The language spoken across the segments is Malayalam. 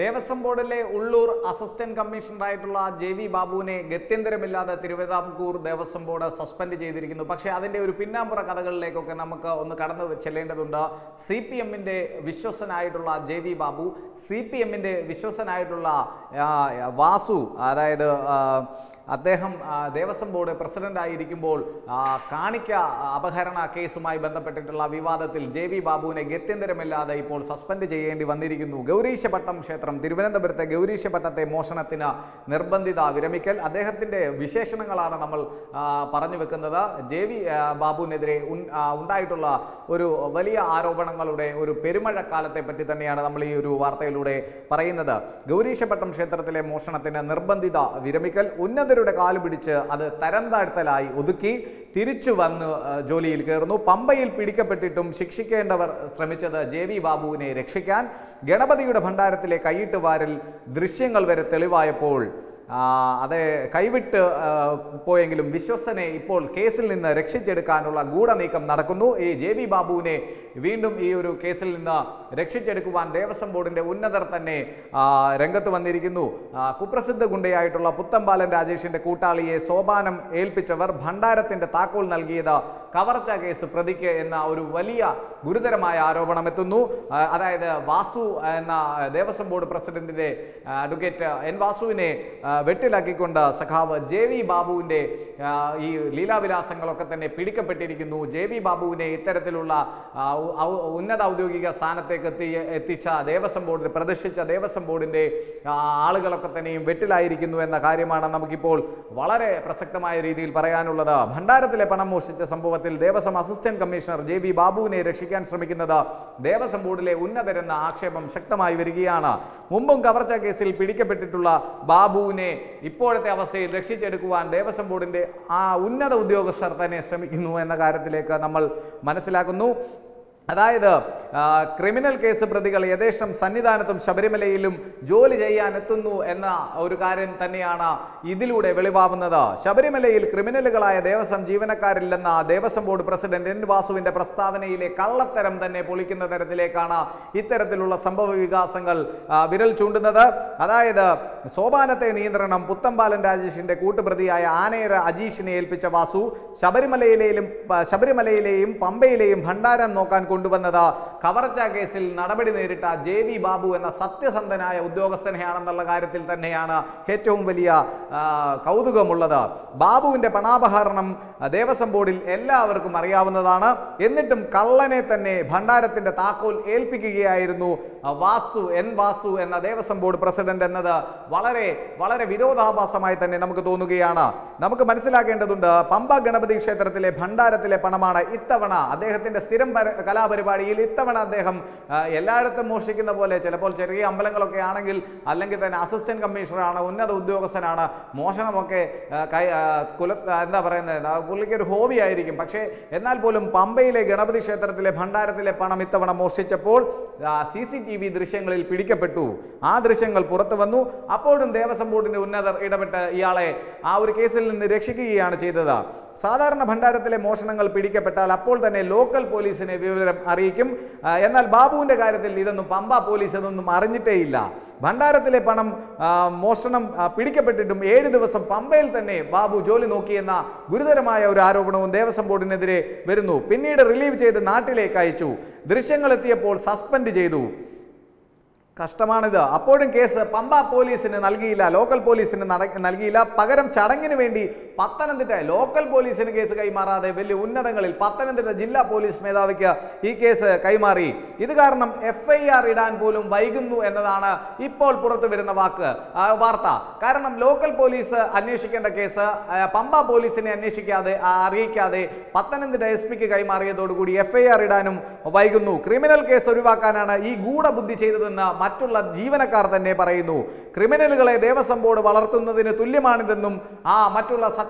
ദേവസ്വം ബോർഡിലെ ഉള്ളൂർ അസിസ്റ്റന്റ് കമ്മീഷണറായിട്ടുള്ള ജെ വി ബാബുവിനെ ഗത്യന്തരമില്ലാതെ തിരുവിതാംകൂർ ദേവസ്വം ബോർഡ് സസ്പെൻഡ് ചെയ്തിരിക്കുന്നു പക്ഷേ അതിൻ്റെ ഒരു പിന്നാമ്പുറ കഥകളിലേക്കൊക്കെ നമുക്ക് ഒന്ന് കടന്നു ചെല്ലേണ്ടതുണ്ട് സി പി എമ്മിൻ്റെ വിശ്വസനായിട്ടുള്ള J V Babu C P എമ്മിൻ്റെ വിശ്വസനായിട്ടുള്ള ആ, വാസു അതായത് ആ, അദ്ദേഹം ആ, ദേവസ്വം ബോർഡ് പ്രസിഡന്റ് ആയിരിക്കുമ്പോൾ ആ, കാണിക്ക അപഹരണ കേസുമായി ബന്ധപ്പെട്ടിട്ടുള്ള വിവാദത്തിൽ ജെ വി ബാബുവിനെ ഗത്യന്തരമില്ലാതെ ഇപ്പോൾ സസ്പെൻഡ് ചെയ്യേണ്ടി വന്നിരിക്കുന്നു ഗൗരീശപട്ടം ക്ഷേത്രം തിരുവനന്തപുരത്തെ ഗൗരീശപട്ടത്തെ മോഷണത്തിന് നിർബന്ധിത വിരമിക്കൽ അദ്ദേഹത്തിൻ്റെ വിശേഷണങ്ങളാണ് നമ്മൾ ആ, പറഞ്ഞു വെക്കുന്നത് ജെ വി ആ, ബാബുവിനെതിരെ ഉൻ- ആ, ഉണ്ടായിട്ടുള്ള ഒരു വലിയ ആരോപണങ്ങളുടെ ഒരു പെരുമഴക്കാലത്തെ പറ്റി തന്നെയാണ് നമ്മൾ ഈ ഒരു വാർത്തയിലൂടെ പറയുന്നത് ഗൗരീശപട്ടം ക്ഷേത്രത്തിലെ മോഷണത്തിന് നിർബന്ധിത വിരമിക്കൽ ഉന്നതരുടെ കാല് പിടിച്ച് അത് തരം താഴ്ത്തലായി ഒതുക്കി തിരിച്ചു വന്ന് ആ, ജോലിയിൽ കയറുന്നു പമ്പയിൽ പിടിക്കപ്പെട്ടിട്ടും ശിക്ഷിക്കേണ്ടവർ ശ്രമിച്ചത് ജെ വി ബാബുവിനെ രക്ഷിക്കാൻ ഗണപതിയുടെ ഭണ്ഡാരത്തിലെ കൈയിട്ട് വാരിൽ ദൃശ്യങ്ങൾ വരെ തെളിവായപ്പോൾ ആ, അത് കൈവിട്ട് ആ, പോയെങ്കിലും വിശ്വസനെ ഇപ്പോൾ കേസിൽ നിന്ന് രക്ഷിച്ചെടുക്കാനുള്ള ഗൂഢനീക്കം നടക്കുന്നു ഈ ജെ വി ബാബുവിനെ വീണ്ടും ഈ ഒരു കേസിൽ നിന്ന് രക്ഷിച്ചെടുക്കുവാൻ ദേവസ്വം ബോർഡിന്റെ ഉന്നതർ തന്നെ ആ, രംഗത്ത് വന്നിരിക്കുന്നു ആ, കുപ്രസിദ്ധ ഗുണ്ടയായിട്ടുള്ള പുത്തമ്പാലൻ രാജേഷിന്റെ കൂട്ടാളിയെ സോപാനം ഏൽപ്പിച്ചവർ ഭണ്ഡാരത്തിന്റെ താക്കോൽ നൽകിയത് കവർച്ച കേസ് പ്രതിക്ക് എന്ന ഒരു വലിയ ഗുരുതരമായ ആരോപണം എത്തുന്നു ആ, അതായത് വാസു എന്ന ദേവസ്വം ബോർഡ് പ്രസിഡന്റിന്റെ ആ, അഡ്വക്കേറ്റ് എൻ വാസുവിനെ ആ, വെട്ടിലാക്കിക്കൊണ്ട് സഖാവ് ജെ വി ബാബുവിന്റെ ആ, ഈ ലീലാവിലാസങ്ങളൊക്കെ തന്നെ പിടിക്കപ്പെട്ടിരിക്കുന്നു ജെ വി ബാബുവിനെ ഇത്തരത്തിലുള്ള ആ, ഉ- ഔ- ഉന്നത ഔദ്യോഗിക സ്ഥാനത്തേക്ക് എത്തി എത്തിച്ച ദേവസ്വം ബോർഡിൽ പ്രദർശിച്ച ദേവസ്വം ബോർഡിന്റെ ആ, ആളുകളൊക്കെ തന്നെയും വെട്ടിലായിരിക്കുന്നു എന്ന കാര്യമാണ് നമുക്കിപ്പോൾ വളരെ പ്രസക്തമായ രീതിയിൽ പറയാനുള്ളത് ഭണ്ഡാരത്തിലെ പണം മോഷ്ടിച്ച സംഭവത്തിൽ Devaswom assistant commissioner J V ബാബുവിനെ രക്ഷിക്കാൻ ശ്രമിക്കുന്നത് ദേവസ്വം ബോർഡിലെ ഉന്നതരെന്ന ആക്ഷേപം ശക്തമായി വരികയാണ് മുമ്പും കവർച്ച കേസിൽ പിടിക്കപ്പെട്ടിട്ടുള്ള ബാബുവിനെ ഇപ്പോഴത്തെ അവസ്ഥയിൽ രക്ഷിച്ചെടുക്കുവാൻ ദേവസ്വം ബോർഡിന്റെ ആ ഉന്നത ഉദ്യോഗസ്ഥർ തന്നെ ശ്രമിക്കുന്നു എന്ന കാര്യത്തിലേക്ക് നമ്മൾ മനസ്സിലാക്കുന്നു അതായത് ആ, ക്രിമിനൽ കേസ് പ്രതികൾ യഥേഷ്ടം സന്നിധാനത്തും ശബരിമലയിലും ജോലി ചെയ്യാൻ എത്തുന്നു എന്ന ഒരു കാര്യം തന്നെയാണ് ഇതിലൂടെ വെളിവാവുന്നത് ശബരിമലയിൽ ക്രിമിനലുകളായ ദേവസ്വം ജീവനക്കാരില്ലെന്ന ദേവസ്വം ബോർഡ് പ്രസിഡന്റ് എൻ വാസുവിന്റെ പ്രസ്താവനയിലെ കള്ളത്തരം തന്നെ പൊളിക്കുന്ന തരത്തിലേക്കാണ് ഇത്തരത്തിലുള്ള സംഭവ വികാസങ്ങൾ ആ, വിരൽ ചൂണ്ടുന്നത് അതായത് സോപാനത്തെ നിയന്ത്രണം പുത്തമ്പാലൻ രാജേഷിന്റെ കൂട്ടുപ്രതിയായ ആനേര അജീഷിനെ ഏൽപ്പിച്ച വാസു ശബരിമലയിലെയും പ- ശബരിമലയിലെയും പമ്പയിലെയും ഭണ്ഡാരം നോക്കാൻ കൊണ്ടുവന്നത് കവർച്ച കേസിൽ നടപടി നേരിട്ട ജെ വി ബാബു എന്ന സത്യസന്ധനായ ഉദ്യോഗസ്ഥനെയാണെന്നുള്ള കാര്യത്തിൽ തന്നെയാണ് ഏറ്റവും വലിയ ആ, കൗതുകമുള്ളത് ബാബുവിന്റെ പണാപഹരണം ആ, ദേവസ്വം ബോർഡിൽ എല്ലാവർക്കും അറിയാവുന്നതാണ് എന്നിട്ടും കള്ളനെ തന്നെ ഭണ്ഡാരത്തിന്റെ താക്കോൽ ഏൽപ്പിക്കുകയായിരുന്നു ആ, വാസു എൻ വാസു എന്ന ദേവസ്വം ബോർഡ് പ്രസിഡന്റ് എന്നത് വളരെ വളരെ വിരോധാഭാസമായി തന്നെ നമുക്ക് തോന്നുകയാണ് നമുക്ക് മനസ്സിലാക്കേണ്ടതുണ്ട് പമ്പ ഗണപതി ക്ഷേത്രത്തിലെ ഭണ്ഡാരത്തിലെ പണമാണ് ഇത്തവണ അദ്ദേഹത്തിന്റെ സ്ഥിരം പര- കലാപരിപാടിയിൽ ഇത്തവണ അദ്ദേഹം ആ, എല്ലായിടത്തും മോഷ്ടിക്കുന്ന പോലെ ചിലപ്പോൾ ചെറിയ അമ്പലങ്ങളൊക്കെ ആണെങ്കിൽ അല്ലെങ്കിൽ തന്നെ അസിസ്റ്റന്റ് കമ്മീഷണറാണ് ഉന്നത ഉദ്യോഗസ്ഥനാണ് മോഷണമൊക്കെ ആ, കൈ ആ, കുല ആ, എന്താ പറയുന്നത് ആ, പുള്ളിക്ക് ഒരു ഹോബി ആയിരിക്കും പക്ഷേ എന്നാൽ പോലും പമ്പയിലെ ഗണപതി ക്ഷേത്രത്തിലെ ഭണ്ഡാരത്തിലെ പണം ഇത്തവണ മോഷ്ടിച്ചപ്പോൾ സി സി ടി വി ദൃശ്യങ്ങളിൽ പിടിക്കപ്പെട്ടു ആ ദൃശ്യങ്ങൾ പുറത്തു വന്നു അപ്പോഴും ദേവസ്വം ബോർഡിന്റെ ഉന്നതർ ഇടപെട്ട് ഇയാളെ ആ ഒരു കേസിൽ നിന്ന് രക്ഷിക്കുകയാണ് ചെയ്തത് സാധാരണ ഭണ്ഡാരത്തിലെ മോഷണങ്ങൾ പിടിക്കപ്പെട്ടാൽ അപ്പോൾ തന്നെ ലോക്കൽ പോലീസിനെ വിവരം അറിയിക്കും ആ, എന്നാൽ ബാബുവിന്റെ കാര്യത്തിൽ ഇതൊന്നും പമ്പ പോലീസ് ഇതൊന്നും അറിഞ്ഞിട്ടേയില്ല ഭണ്ഡാരത്തിലെ പണം ആ, മോഷണം ആ, പിടിക്കപ്പെട്ടിട്ടും ഏഴ് ദിവസം പമ്പയിൽ തന്നെ ബാബു ജോലി നോക്കിയെന്ന ഗുരുതരമായ ഒരു ആരോപണവും ദേവസ്വം ബോർഡിനെതിരെ വരുന്നു പിന്നീട് റിലീവ് ചെയ്ത് നാട്ടിലേക്ക് അയച്ചു ദൃശ്യങ്ങൾ എത്തിയപ്പോൾ സസ്പെൻഡ് ചെയ്തു കഷ്ടമാണിത് അപ്പോഴും കേസ് പമ്പ പോലീസിന് നൽകിയില്ല ലോക്കൽ പോലീസിന് നട- നൽകിയില്ല പകരം ചടങ്ങിന് വേണ്ടി പത്തനംതിട്ട ലോക്കൽ പോലീസിന് കേസ് കൈമാറാതെ വലിയ ഉന്നതങ്ങളിൽ പത്തനംതിട്ട ജില്ലാ പോലീസ് മേധാവിക്ക് ഈ കേസ് കൈമാറി ഇത് കാരണം എഫ് ഐ ആർ ഇടാൻ പോലും വൈകുന്നു എന്നതാണ് ഇപ്പോൾ പുറത്തു വരുന്ന വാക്ക് ആ, വാർത്ത കാരണം ലോക്കൽ പോലീസ് അന്വേഷിക്കേണ്ട കേസ് ആ, പമ്പ പോലീസിനെ അന്വേഷിക്കാതെ ആ, അറിയിക്കാതെ പത്തനംതിട്ട എസ് പിക്ക് കൈമാറിയതോടുകൂടി എഫ് ഐ ആർ ഇടാനും വൈകുന്നു ക്രിമിനൽ കേസ് ഒഴിവാക്കാനാണ് ഈ ഗൂഢബുദ്ധി ചെയ്തതെന്ന് മറ്റുള്ള ജീവനക്കാർ തന്നെ പറയുന്നു ക്രിമിനലുകളെ ദേവസ്വം ബോർഡ് വളർത്തുന്നതിന് തുല്യമാണിതെന്നും ആ മറ്റുള്ള സത്യ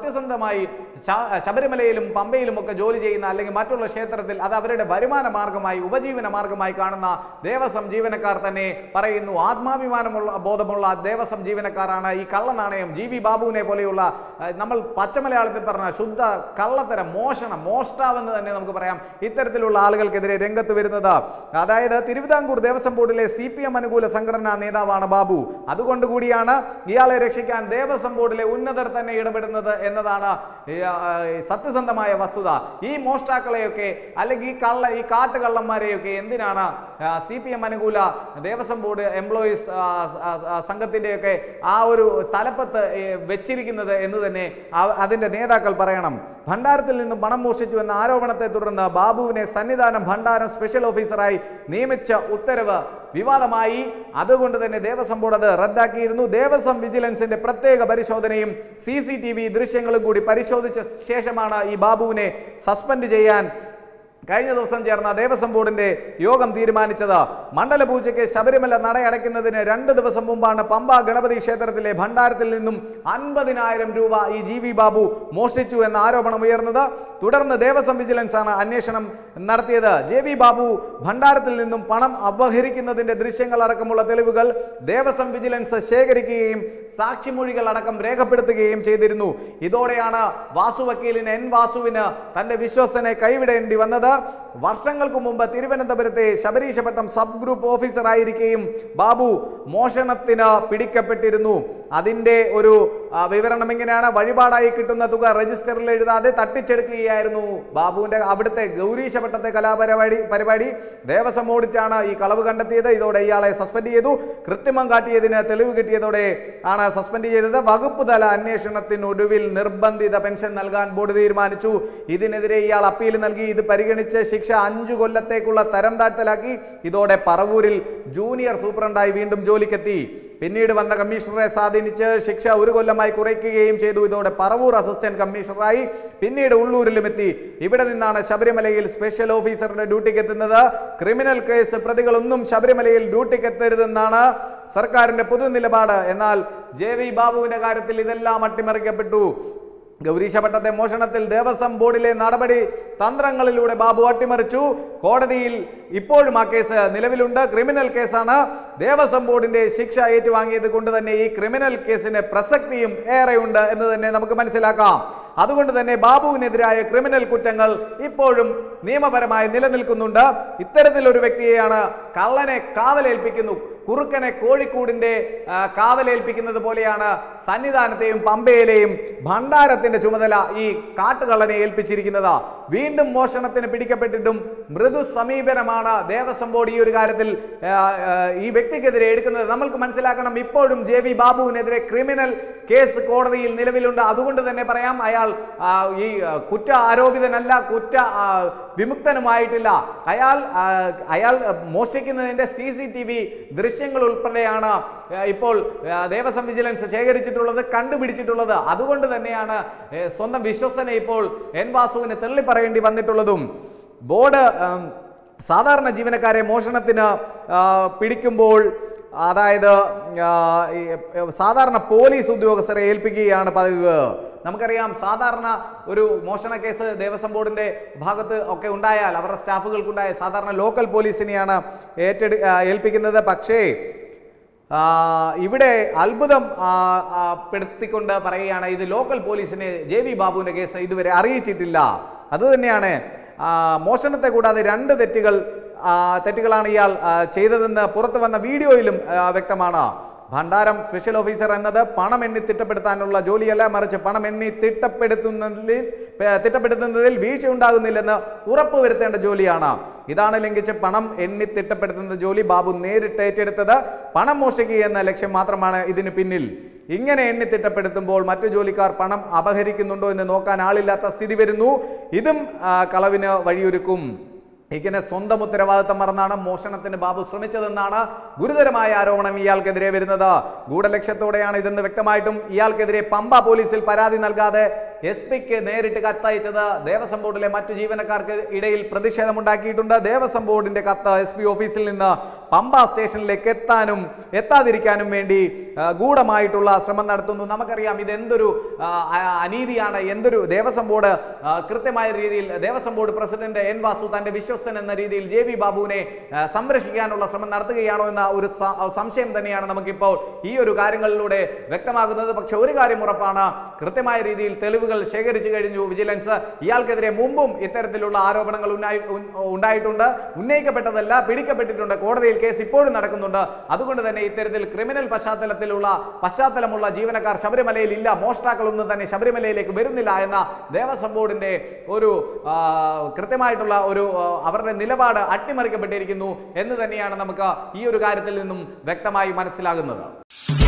സത്യസന്ധമായി ശ- ശബരിമലയിലും പമ്പയിലും ഒക്കെ ജോലി ചെയ്യുന്ന അല്ലെങ്കിൽ മറ്റുള്ള ക്ഷേത്രത്തിൽ അത് അവരുടെ വരുമാന മാർഗമായി ഉപജീവന മാർഗമായി കാണുന്ന ദേവസ്വം ജീവനക്കാർ തന്നെ പറയുന്നു ആത്മാഭിമാനമുള്ള ബോധമുള്ള ദേവസ്വം ജീവനക്കാരാണ് ഈ കള്ളനാണയം ജി വി ബാബുവിനെ പോലെയുള്ള ആ, നമ്മൾ പച്ചമലയാളത്തിൽ പറഞ്ഞ ശുദ്ധ കള്ളത്തരം മോഷണം മോഷ്ടാവെന്ന് തന്നെ നമുക്ക് പറയാം ഇത്തരത്തിലുള്ള ആളുകൾക്കെതിരെ രംഗത്ത് വരുന്നത് അതായത് തിരുവിതാംകൂർ ദേവസ്വം ബോർഡിലെ സി പി എം അനുകൂല സംഘടനാ നേതാവാണ് ബാബു അതുകൊണ്ട് കൂടിയാണ് ഇയാളെ രക്ഷിക്കാൻ ദേവസ്വം ബോർഡിലെ ഉന്നതർ തന്നെ ഇടപെടുന്നത് എന്നതാണ് ഈ, ആ, ഈ സത്യസന്ധമായ വസ്തുത ഈ മോഷ്ടാക്കളെയൊക്കെ അല്ലെങ്കിൽ ഈ കള്ള ഈ കാട്ടുകള്ളന്മാരെയൊക്കെ എന്തിനാണ് സി പി എം അനുകൂല ദേവസ്വം ബോർഡ് എംപ്ലോയീസ് സംഘത്തിൻ്റെയൊക്കെ ആ ഒരു തലപ്പത്ത് ഏ, വെച്ചിരിക്കുന്നത് എന്ന് തന്നെ ആ- അതിൻ്റെ നേതാക്കൾ പറയണം ഭണ്ഡാരത്തിൽ നിന്നും പണം മോഷ്ടിച്ചു എന്ന ആരോപണത്തെ തുടർന്ന് ബാബുവിനെ സന്നിധാനം ഭണ്ഡാരം സ്പെഷ്യൽ ഓഫീസറായി നിയമിച്ച ഉത്തരവ് വിവാദമായി അതുകൊണ്ട് തന്നെ ദേവസ്വം ബോർഡ് അത് റദ്ദാക്കിയിരുന്നു ദേവസ്വം വിജിലൻസിന്റെ പ്രത്യേക പരിശോധനയും സി സി ടി വി ദൃശ്യങ്ങളും കൂടി പരിശോധിച്ച ശേഷമാണ് ഈ ബാബുവിനെ സസ്പെൻഡ് ചെയ്യാൻ കഴിഞ്ഞ ദിവസം ചേർന്ന ദേവസ്വം ബോർഡിന്റെ യോഗം തീരുമാനിച്ചത് മണ്ഡല പൂജയ്ക്ക് ശബരിമല നടയടയ്ക്കുന്നതിന് രണ്ട് ദിവസം മുമ്പാണ് പമ്പ ഗണപതി ക്ഷേത്രത്തിലെ ഭണ്ഡാരത്തിൽ നിന്നും അൻപതിനായിരം രൂപ ഈ ജി വി ബാബു മോഷ്ടിച്ചു എന്ന ആരോപണം ഉയർന്നത് തുടർന്ന് ദേവസ്വം വിജിലൻസ് ആണ് അന്വേഷണം നടത്തിയത് ജെ വി ബാബു ഭണ്ഡാരത്തിൽ നിന്നും പണം അപഹരിക്കുന്നതിന്റെ ദൃശ്യങ്ങൾ അടക്കമുള്ള തെളിവുകൾ ദേവസ്വം വിജിലൻസ് ശേഖരിക്കുകയും സാക്ഷിമൊഴികൾ അടക്കം രേഖപ്പെടുത്തുകയും ചെയ്തിരുന്നു ഇതോടെയാണ് വാസു വക്കീലിന് എൻ വാസുവിന് തന്റെ വിശ്വസനെ കൈവിടേണ്ടി വന്നത് വർഷങ്ങൾക്ക് മുമ്പ് തിരുവനന്തപുരത്തെ ശബരീശപട്ടം സബ് ഗ്രൂപ്പ് ഓഫീസറായിരിക്കെയും ബാബു മോഷണത്തിന് പിടിക്കപ്പെട്ടിരുന്നു അതിന്റെ ഒരു ആ, വിവരണം ഇങ്ങനെയാണ് വഴിപാടായി കിട്ടുന്ന തുക രജിസ്റ്ററിൽ എഴുതാതെ തട്ടിച്ചെടുക്കുകയായിരുന്നു ബാബുവിന്റെ അവിടുത്തെ ഗൗരീശപട്ടത്തെ കലാപരിപാടി പരിപാടി ദേവസ്വം ഓഡിറ്റാണ് ഈ കളവ് കണ്ടെത്തിയത് ഇതോടെ ഇയാളെ സസ്പെൻഡ് ചെയ്തു കൃത്രിമം കാട്ടിയതിന് തെളിവ് കിട്ടിയതോടെ ആണ് സസ്പെൻഡ് ചെയ്തത് വകുപ്പ് തല അന്വേഷണത്തിനൊടുവിൽ നിർബന്ധിത പെൻഷൻ നൽകാൻ ബോർഡ് തീരുമാനിച്ചു ഇതിനെതിരെ ഇയാൾ അപ്പീൽ നൽകി ഇത് പരിഗണിച്ച് ശിക്ഷ അഞ്ചു കൊല്ലത്തേക്കുള്ള തരം താഴ്ത്തലാക്കി ഇതോടെ പറവൂരിൽ ജൂനിയർ സൂപ്രണ്ടായി വീണ്ടും ജോലിക്കെത്തി പിന്നീട് വന്ന കമ്മീഷണറെ സ്വാധീനിച്ച് ശിക്ഷ ഒരു കൊല്ലമായി കുറയ്ക്കുകയും ചെയ്തു ഇതോടെ പറവൂർ അസിസ്റ്റന്റ് കമ്മീഷണറായി പിന്നീട് ഉള്ളൂരിലും എത്തി ഇവിടെ നിന്നാണ് ശബരിമലയിൽ സ്പെഷ്യൽ ഓഫീസറുടെ ഡ്യൂട്ടിക്ക് എത്തുന്നത് ക്രിമിനൽ കേസ് പ്രതികളൊന്നും ശബരിമലയിൽ ഡ്യൂട്ടിക്ക് എത്തരുതെന്നാണ് സർക്കാരിന്റെ പൊതു നിലപാട് എന്നാൽ ജെ വി ബാബുവിന്റെ കാര്യത്തിൽ ഇതെല്ലാം അട്ടിമറിക്കപ്പെട്ടു ഗൗരീശപട്ടത്തെ മോഷണത്തിൽ ദേവസ്വം ബോർഡിലെ നടപടി തന്ത്രങ്ങളിലൂടെ ബാബു അട്ടിമറിച്ചു കോടതിയിൽ ഇപ്പോഴും ആ കേസ് നിലവിലുണ്ട് ക്രിമിനൽ കേസാണ് ദേവസ്വം ബോർഡിന്റെ ശിക്ഷ ഏറ്റുവാങ്ങിയത് കൊണ്ട് തന്നെ ഈ ക്രിമിനൽ കേസിന് പ്രസക്തിയും ഏറെയുണ്ട് എന്ന് തന്നെ നമുക്ക് മനസ്സിലാക്കാം അതുകൊണ്ട് തന്നെ ബാബുവിനെതിരായ ക്രിമിനൽ കുറ്റങ്ങൾ ഇപ്പോഴും നിയമപരമായി നിലനിൽക്കുന്നുണ്ട് ഇത്തരത്തിലൊരു വ്യക്തിയെയാണ് കള്ളനെ കാവലേൽപ്പിക്കുന്നു കുറുക്കനെ കോഴിക്കൂടിന്റെ ആ, കാവലേൽപ്പിക്കുന്നത് പോലെയാണ് സന്നിധാനത്തെയും പമ്പയിലെയും ഭണ്ഡാരത്തിന്റെ ചുമതല ഈ കാട്ടുകള്ളനെ ഏൽപ്പിച്ചിരിക്കുന്നത് വീണ്ടും മോഷണത്തിന് പിടിക്കപ്പെട്ടിട്ടും മൃദു സമീപനമാണ് ദേവസ്വം ബോർഡ് ഈ ഒരു കാര്യത്തിൽ ആ, ആ, ഈ വ്യക്തിക്കെതിരെ എടുക്കുന്നത് നമ്മൾക്ക് മനസ്സിലാക്കണം ഇപ്പോഴും ജെ വി ബാബുവിനെതിരെ ക്രിമിനൽ കേസ് കോടതിയിൽ നിലവിലുണ്ട് അതുകൊണ്ട് തന്നെ പറയാം അയാൾ ആ, ഈ ആ, കുറ്റ ആരോപിതനല്ല കുറ്റ ആ, വിമുക്തനുമായിട്ടില്ല അയാൾ ആ, അയാൾ മോഷ്ടിക്കുന്നതിന്റെ സി സി ടി വി ദൃശ്യങ്ങൾ ഉൾപ്പെടെയാണ് ആ, ഇപ്പോൾ ആ, ദേവസ്വം വിജിലൻസ് ശേഖരിച്ചിട്ടുള്ളത് കണ്ടുപിടിച്ചിട്ടുള്ളത് അതുകൊണ്ട് തന്നെയാണ് ഏ, സ്വന്തം വിശ്വസനെ ഇപ്പോൾ എൻ വാസുവിന് തള്ളി പറയേണ്ടി വന്നിട്ടുള്ളതും ബോർഡ് ആം, സാധാരണ ജീവനക്കാരെ മോഷണത്തിന് ആ, പിടിക്കുമ്പോൾ അതായത് ആ, ഈ, ഏ, സാധാരണ പോലീസ് ഉദ്യോഗസ്ഥരെ ഏൽപ്പിക്കുകയാണ് പതിവ് നമുക്കറിയാം സാധാരണ ഒരു മോഷണ കേസ് ദേവസ്വം ബോർഡിന്റെ ഭാഗത്ത് ഒക്കെ ഉണ്ടായാൽ അവരുടെ സ്റ്റാഫുകൾക്കുണ്ടായ സാധാരണ ലോക്കൽ പോലീസിനെയാണ് ഏറ്റെടു ആ, ഏൽപ്പിക്കുന്നത് പക്ഷേ ആ, ഇവിടെ അത്ഭുതം ആ, ആ, പെടുത്തിക്കൊണ്ട് പറയുകയാണ് ഇത് ലോക്കൽ പോലീസിനെ ജെ വി ബാബുവിന്റെ കേസ് ഇതുവരെ അറിയിച്ചിട്ടില്ല അതുതന്നെയാണ് ആ, മോഷണത്തെ കൂടാതെ രണ്ട് തെറ്റുകൾ ആ, തെറ്റുകളാണ് ഇയാൾ ആ, ചെയ്തതെന്ന് പുറത്തു വന്ന വീഡിയോയിലും ആ, വ്യക്തമാണ് ഭണ്ഡാരം സ്പെഷ്യൽ ഓഫീസർ എന്നത് പണം എണ്ണി തിട്ടപ്പെടുത്താനുള്ള ജോലിയല്ല മറിച്ച് പണം എണ്ണി തിട്ടപ്പെടുത്തുന്നതിൽ പ- തിട്ടപ്പെടുത്തുന്നതിൽ വീഴ്ച ഉണ്ടാകുന്നില്ലെന്ന് ഉറപ്പുവരുത്തേണ്ട ജോലിയാണ് ഇതാണ് ലംഘിച്ച് പണം എണ്ണി തിട്ടപ്പെടുത്തുന്ന ജോലി ബാബു നേരിട്ട് ഏറ്റെടുത്തത് പണം മോഷ്ടിക്കുക എന്ന ലക്ഷ്യം മാത്രമാണ് ഇതിന് പിന്നിൽ ഇങ്ങനെ എണ്ണി തിട്ടപ്പെടുത്തുമ്പോൾ മറ്റു ജോലിക്കാർ പണം അപഹരിക്കുന്നുണ്ടോ എന്ന് നോക്കാൻ ആളില്ലാത്ത സ്ഥിതി വരുന്നു ഇതും ആ, കളവിന് വഴിയൊരുക്കും ഇങ്ങനെ സ്വന്തം ഉത്തരവാദിത്തം മറന്നാണ് മോഷണത്തിന് ബാബു ശ്രമിച്ചതെന്നാണ് ഗുരുതരമായ ആരോപണം ഇയാൾക്കെതിരെ വരുന്നത് ഗൂഢലക്ഷ്യത്തോടെയാണ് ഇതെന്ന് വ്യക്തമായിട്ടും ഇയാൾക്കെതിരെ പമ്പ പോലീസിൽ പരാതി നൽകാതെ എസ് പിക്ക് നേരിട്ട് കത്തയച്ചത് ദേവസ്വം ബോർഡിലെ മറ്റു ജീവനക്കാർക്ക് ഇടയിൽ പ്രതിഷേധമുണ്ടാക്കിയിട്ടുണ്ട് ദേവസ്വം ബോർഡിന്റെ കത്ത് എസ് പി ഓഫീസിൽ നിന്ന് പമ്പ സ്റ്റേഷനിലേക്ക് എത്താനും എത്താതിരിക്കാനും വേണ്ടി ആ, ഗൂഢമായിട്ടുള്ള ശ്രമം നടത്തുന്നു നമുക്കറിയാം ഇതെന്തൊരു ആ, അ- അനീതിയാണ് എന്തൊരു ദേവസ്വം ബോർഡ് ആ, കൃത്യമായ രീതിയിൽ Devaswom board president N Vasu തന്റെ വിശ്വസൻ എന്ന രീതിയിൽ ജെ വി ബാബുവിനെ ആ, സംരക്ഷിക്കാനുള്ള ശ്രമം നടത്തുകയാണോ എന്ന ഒരു സ- സംശയം തന്നെയാണ് നമുക്കിപ്പോൾ ഈ ഒരു കാര്യങ്ങളിലൂടെ വ്യക്തമാകുന്നത് പക്ഷെ ഒരു കാര്യം ഉറപ്പാണ് കൃത്യമായ രീതിയിൽ തെളിവുകൾ ശേഖരിച്ചു കഴിഞ്ഞു വിജിലൻസ് ഇയാൾക്കെതിരെ മുമ്പും ഇത്തരത്തിലുള്ള ആരോപണങ്ങൾ ഉന്നായി- ഉൻ- ഉണ്ടായിട്ടുണ്ട് ഉന്നയിക്കപ്പെട്ടതല്ല പിടിക്കപ്പെട്ടിട്ടുണ്ട് കോടതിയിൽ കേസ് ഇപ്പോഴും നടക്കുന്നുണ്ട് അതുകൊണ്ട് തന്നെ ഇത്തരത്തിൽ ക്രിമിനൽ പശ്ചാത്തലത്തിലുള്ള പശ്ചാത്തലമുള്ള ജീവനക്കാർ ശബരിമലയിൽ ഇല്ല മോഷ്ടാക്കളൊന്നും തന്നെ ശബരിമലയിലേക്ക് വരുന്നില്ല എന്ന ദേവസ്വം ബോർഡിന്റെ ഒരു ആ, കൃത്യമായിട്ടുള്ള ഒരു ആ, അവരുടെ നിലപാട് അട്ടിമറിക്കപ്പെട്ടിരിക്കുന്നു എന്ന് തന്നെയാണ് നമുക്ക് ഈ ഒരു കാര്യത്തിൽ നിന്നും വ്യക്തമായി മനസ്സിലാകുന്നത്